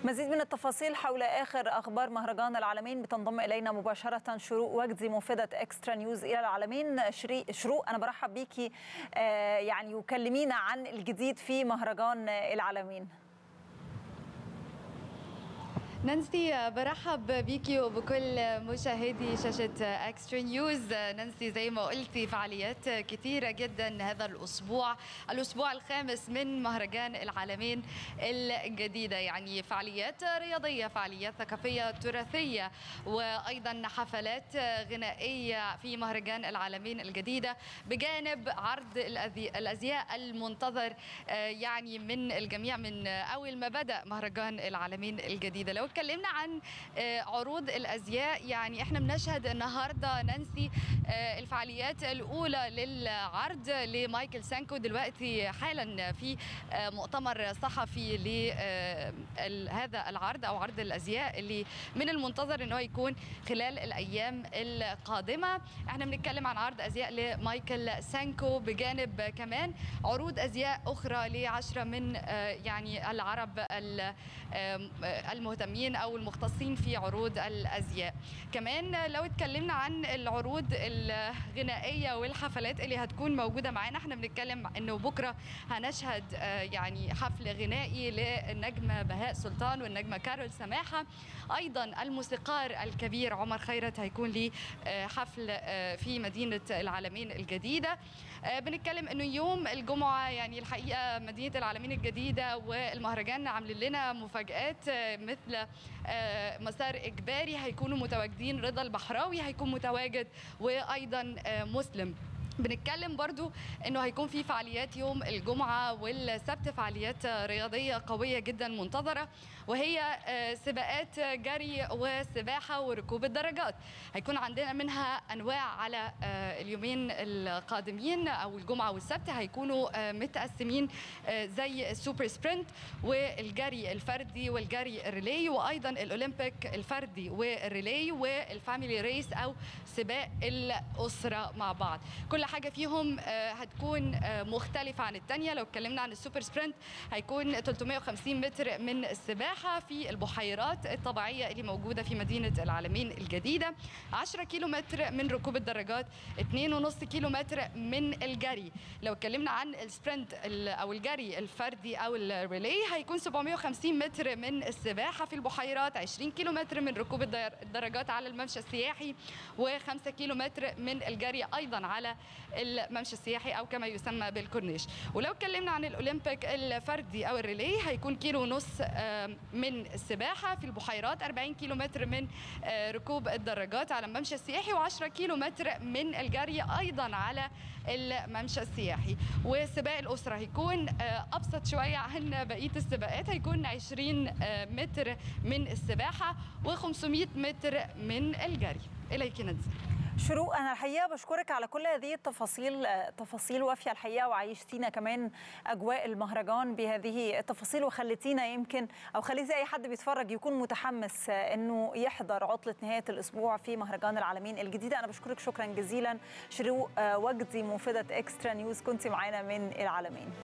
مزيد من التفاصيل حول اخر اخبار مهرجان العالمين بتنضم الينا مباشره شروق وجدي موفده اكسترا نيوز الى العالمين شروق انا برحب بيكي يعني وكلمينا عن الجديد في مهرجان العالمين نانسي برحب بيكي وبكل مشاهدي شاشة اكسترا نيوز نانسي زي ما قلتي فعاليات كثيرة جدا هذا الأسبوع الأسبوع الخامس من مهرجان العالمين الجديدة يعني فعاليات رياضية فعاليات ثقافية تراثية وأيضا حفلات غنائية في مهرجان العالمين الجديدة بجانب عرض الأزياء المنتظر يعني من الجميع من أول ما بدأ مهرجان العالمين الجديدة لو اتكلمنا عن عروض الازياء يعني احنا بنشهد النهارده نانسي الفعاليات الاولى للعرض لمايكل سانكو دلوقتي حالا في مؤتمر صحفي لهذا العرض او عرض الازياء اللي من المنتظر ان هو يكون خلال الايام القادمه احنا بنتكلم عن عرض ازياء لمايكل سانكو بجانب كمان عروض ازياء اخرى لعشره من يعني العرب المهتمين او المختصين في عروض الازياء كمان لو اتكلمنا عن العروض الغنائيه والحفلات اللي هتكون موجوده معانا احنا بنتكلم انه بكره هنشهد يعني حفل غنائي للنجمه بهاء سلطان والنجمه كارول سماحه ايضا الموسيقار الكبير عمر خيرت هيكون ليه حفل في مدينه العالمين الجديده بنتكلم انه يوم الجمعه يعني الحقيقه مدينه العالمين الجديده والمهرجان عاملين لنا مفاجات مثل مسار اجباري هيكونوا متواجدين رضا البحراوي هيكون متواجد وايضا مسلم بنتكلم برضو انه هيكون في فعاليات يوم الجمعه والسبت فعاليات رياضيه قويه جدا منتظره وهي سباقات جري وسباحه وركوب الدراجات هيكون عندنا منها انواع على اليومين القادمين او الجمعه والسبت هيكونوا متقسمين زي السوبر سبرنت والجري الفردي والجري الريلي وايضا الاولمبيك الفردي والريلي والفاميلي ريس او سباق الاسره مع بعض كل حاجه فيهم هتكون مختلفه عن الثانيه لو اتكلمنا عن السوبر سبرنت هيكون 350 متر من السباحه في البحيرات الطبيعيه اللي موجوده في مدينه العالمين الجديده 10 كيلو متر من ركوب الدراجات 2.5 كيلو متر من الجري لو اتكلمنا عن السبرنت او الجري الفردي او الريلي هيكون 750 متر من السباحه في البحيرات 20 كيلو متر من ركوب الدراجات على الممشى السياحي و5 كيلو متر من الجري ايضا على الممشى السياحي او كما يسمى بالكورنيش ولو اتكلمنا عن الاولمبيك الفردي او الريلي هيكون كيلو ونص من السباحه في البحيرات 40 كيلو متر من ركوب الدراجات على الممشى السياحي و10 كيلو متر من الجري ايضا على الممشى السياحي وسباق الاسره هيكون ابسط شويه عن بقيه السباقات هيكون 20 متر من السباحه و500 متر من الجري اليك ننزل شروق انا الحقيقه بشكرك على كل هذه التفاصيل تفاصيل وافيه الحقيقه وعيشتينا كمان اجواء المهرجان بهذه التفاصيل وخليتينا يمكن او خليتي اي حد بيتفرج يكون متحمس انه يحضر عطله نهايه الاسبوع في مهرجان العالمين الجديده انا بشكرك شكرا جزيلا شروق وجدي موفده اكسترا نيوز كنت معانا من العالمين